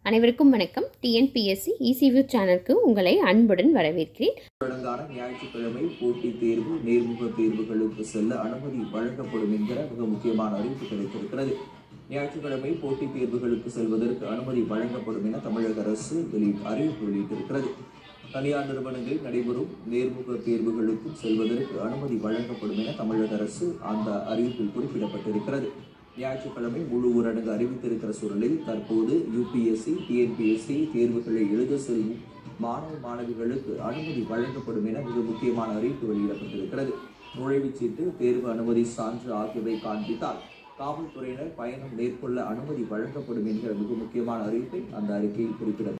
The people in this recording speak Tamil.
அனைவருக்கும் வணக்கம் டிஎன்பிஎஸ்சி இசிவியூ சேனலுக்கு உங்களை அன்புடன் வரவேற்கிறேன் தொடர்ந்தான ஞாயிற்றுக்கிழமை போட்டித் தேர்வு நேர்முக தேர்வுகளுக்கு செல்ல அனுமதி வழங்கப்படும் என்கிற மிக முக்கியமான அறிவிப்பு கிடைத்திருக்கிறது ஞாயிற்றுக்கிழமை போட்டித் தேர்வுகளுக்கு செல்வதற்கு அனுமதி வழங்கப்படும் என தமிழக அரசு வெளி அறிவிப்பு வெளியிட்டிருக்கிறது தனியார் நிறுவனங்களில் நடைபெறும் நேர்முக தேர்வுகளுக்கும் செல்வதற்கு அனுமதி வழங்கப்படும் என தமிழக அரசு அந்த அறிவிப்பில் குறிப்பிடப்பட்டிருக்கிறது ஞாயிற்றுக்கிழமை முழு ஊரடங்கு அறிவித்திருக்கிற சூழலில் தற்போது யூபிஎஸ்சி டிஎன்பிஎஸ்சி தேர்வுகளை எழுத செல்லும் மாணவ மாணவிகளுக்கு அனுமதி வழங்கப்படும் என மிக முக்கியமான அறிவிப்பு வெளியிடப்பட்டிருக்கிறது நுழைவுச் சீட்டு தேர்வு அனுமதி சான்று ஆகியவை காண்பித்தால் காவல்துறையினர் பயணம் மேற்கொள்ள அனுமதி வழங்கப்படும் என்கிற மிக முக்கியமான அறிவிப்பை அந்த அறிக்கையில் குறிப்பிடப்பட்டது